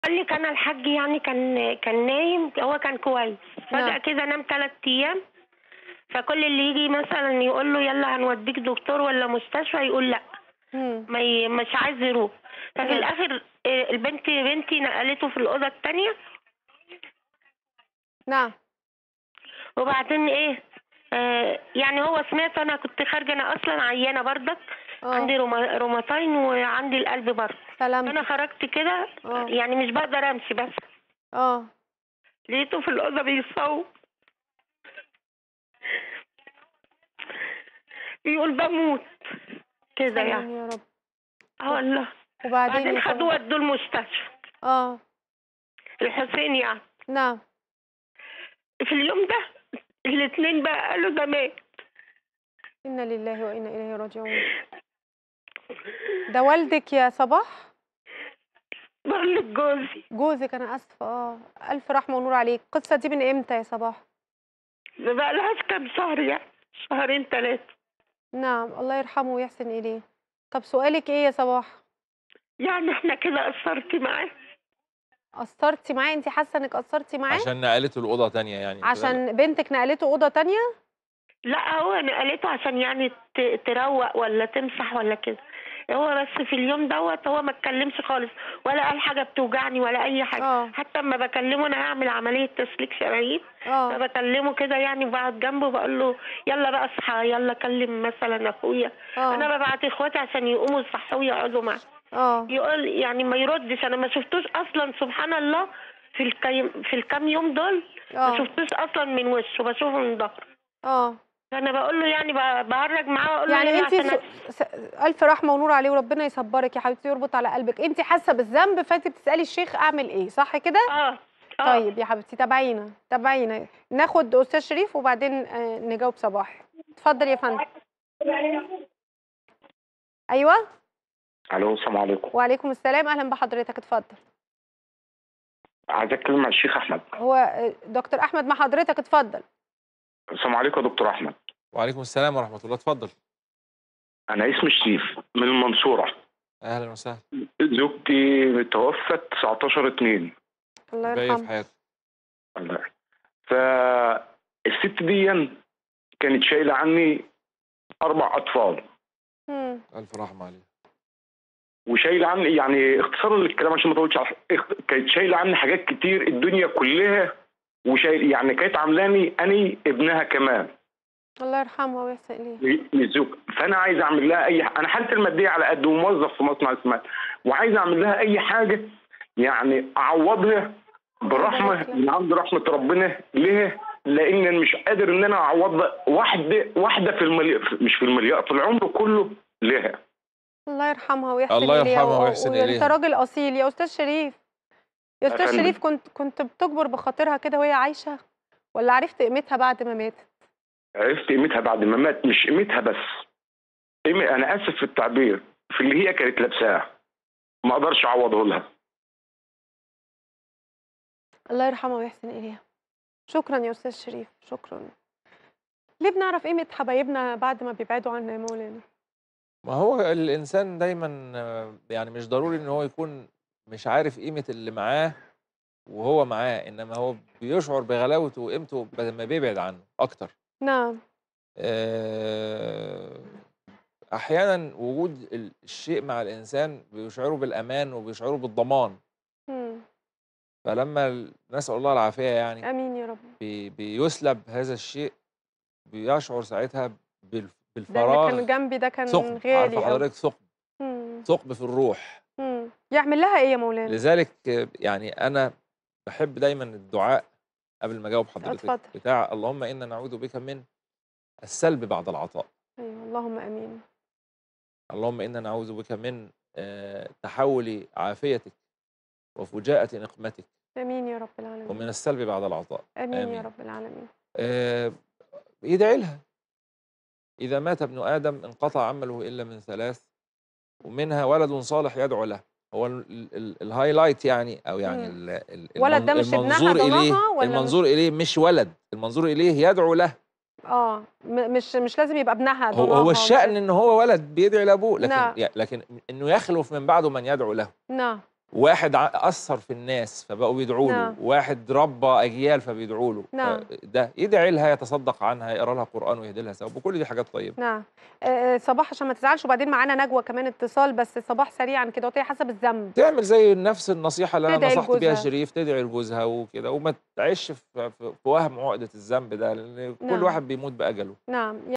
قال لي كان الحاج يعني كان كان نايم هو كان كويس فجأة نعم. كده نام ثلاث أيام فكل اللي يجي مثلا يقول له يلا هنوديك دكتور ولا مستشفى يقول لا مم. ما ي... مش عايز يروح ففي نعم. الآخر آه، البنت بنتي نقلته في الأوضة التانية نعم وبعدين إيه آه يعني هو سمعت أنا كنت خارجة أنا أصلا عيانة برضك عندي اه روما... روماتاين وعندي القلب برضه أنا سلامتك خرجت كده اه يعني مش بقدر أمشي بس اه لقيته في الأوضة بيصوت بيقول بموت كده يعني سلام يا رب اه والله وبعدين بعدين يا خدوه صباح ودوه المستشفى اه الحسين يعني نعم في اليوم ده الاثنين بقى قالوا ده مات إنا لله وإنا إليه راجعون ده والدك يا صباح بقول لك جوزي جوزك أنا آسفة اه ألف رحمة ونور عليك القصة دي من إمتى يا صباح ده بقى لها كام شهر يعني شهرين ثلاثة نعم الله يرحمه ويحسن إليه طب سؤالك إيه يا صباح يعني احنا كده قصرتي معاه قصرتي معاه أنت حاسة إنك قصرتي معاه عشان نقلته الأوضة تانية يعني كده. عشان بنتك نقلته أوضة تانية لا هو انا قالته عشان يعني ت- تروق ولا تمسح ولا كده هو بس في اليوم دوت هو ما اتكلمش خالص ولا قال حاجه بتوجعني ولا اي حاجه اه حتى اما بكلمه انا هعمل عمليه تسليك شرايين اه فبكلمه كده يعني بقعد جنبه بقول له يلا بقى اصحى يلا كلم مثلا اخويا انا اه ببعت اخواتي عشان يقوموا يصحوا ويقعدوا معاه اه يقول يعني ما يردش انا ما شفتوش اصلا سبحان الله في الكي... في الكام يوم دول ما اه شفتوش اصلا من وشه بشوفه من ظهره اه فانا بقول له يعني ب- بهرج معاه واقول له يعني يلا انت عشان س... س... الف رحمه ونور عليه وربنا يصبرك يا حبيبتي ويربط على قلبك انت حاسه بالذنب فانت بتسالي الشيخ اعمل ايه صح كده اه اه طيب يا حبيبتي تابعينا تابعينا ناخد استاذ شريف وبعدين آه، نجاوب صباح اتفضل يا فندم ايوه الو السلام عليكم وعليكم السلام اهلا بحضرتك اتفضل عايز اتكلم مع الشيخ احمد هو آه، دكتور احمد مع حضرتك اتفضل السلام عليكم يا دكتور احمد وعليكم السلام ورحمة الله اتفضل انا اسمي شريف من المنصوره أهلا وسهلا زوجتي توفت 19 2 الله باقي في يرحمه حياتك الله يرحمه. فالست دي كانت شايله عني اربع اطفال مم. ألف رحمة عليه وشايله عني يعني اختصارا للكلام عشان ما اطولش على اخ- كانت شايله عني حاجات كتير الدنيا كلها وشايل يعني كانت عاملاني اني ابنها كمان الله يرحمه ويحسن اليه للزوج فانا عايز اعمل لها اي ح- انا حالتي الماديه على قد موظف في مصنع اسمنت وعايز اعمل لها اي حاجه يعني اعوضها برحمه يبارك لك. من عند رحمه ربنا ليه؟ لان أنا مش قادر ان انا اعوضها واحده واحده في المليار مش في المليار في العمر كله ليها الله يرحمها ويحسن الله إليها يرحمها و- ويحسن وانت إليها. راجل اصيل يا استاذ شريف يا استاذ أفندم. شريف كنت كنت بتجبر بخاطرها كده وهي عايشه ولا عرفت قيمتها بعد ما ماتت عرفت قيمتها بعد ما مات مش قيمتها بس قيمة انا اسف في التعبير في اللي هي كانت لابساه ما اقدرش اعوضه لها الله يرحمها ويحسن اليها شكرا يا استاذ شريف شكرا ليه بنعرف قيمه حبايبنا بعد ما بيبعدوا عنا يا مولانا ما هو الإنسان دايما آه، يعني مش ضروري إن هو يكون مش عارف قيمة اللي معاه وهو معاه إنما هو بيشعر بغلاوته وقيمته بدل ما بيبعد عنه أكتر نعم آه، أحيانا وجود ال- الشيء مع الإنسان بيشعره بالأمان وبيشعره بالضمان مم. فلما ال- نسأل الله العافية يعني امين يا رب بي بيسلب هذا الشيء بيشعر ساعتها بال- ده اللي بالفراغ كان جنبي ده كان ثقب غالي عارفه أوي. حضرتك ثقب مم. ثقب في الروح مم. يعمل لها ايه يا مولانا لذلك آه، يعني انا بحب دايما الدعاء قبل ما اجاوب حضرتك اتفضل. بتاع اللهم انا نعوذ بك من السلب بعد العطاء ايوه اللهم امين اللهم انا نعوذ بك من آه، تحول عافيتك وفجاءة نقمتك امين يا رب العالمين ومن السلب بعد العطاء امين يا آمين. رب العالمين آه، يدعي لها إذا مات ابن آدم انقطع عمله إلا من ثلاث ومنها ولد صالح يدعو له هو ال- ال- ال- الهايلايت يعني أو يعني مم. ال- ال- ولد ده المن- مش ابنها المنظور إليه ضناها ولا المنظور إليه مش ولد المنظور إليه يدعو له اه م- مش مش لازم يبقى ابنها هو, ضناها هو مش الشأن لازم- إن هو ولد بيدعي لأبوه لكن نعم. يا- لكن إنه يخلف من بعده من يدعو له نعم واحد ع- اثر في الناس فبقوا بيدعوا له نعم. واحد ربى اجيال فبيدعوا له نعم. ده يدعي لها يتصدق عنها يقرا لها قران ويهدي لها ثواب وكل دي حاجات طيبه نعم آه، صباح عشان ما تزعلش وبعدين معانا نجوى كمان اتصال بس صباح سريعا كده وهي حسب الذنب تعمل زي نفس النصيحه اللي انا تدعي نصحت بيها لجوزها. شريف تدعي لجوزها وكده وما تعيش في, في في وهم عقده الذنب ده لان كل نعم. واحد بيموت باجله نعم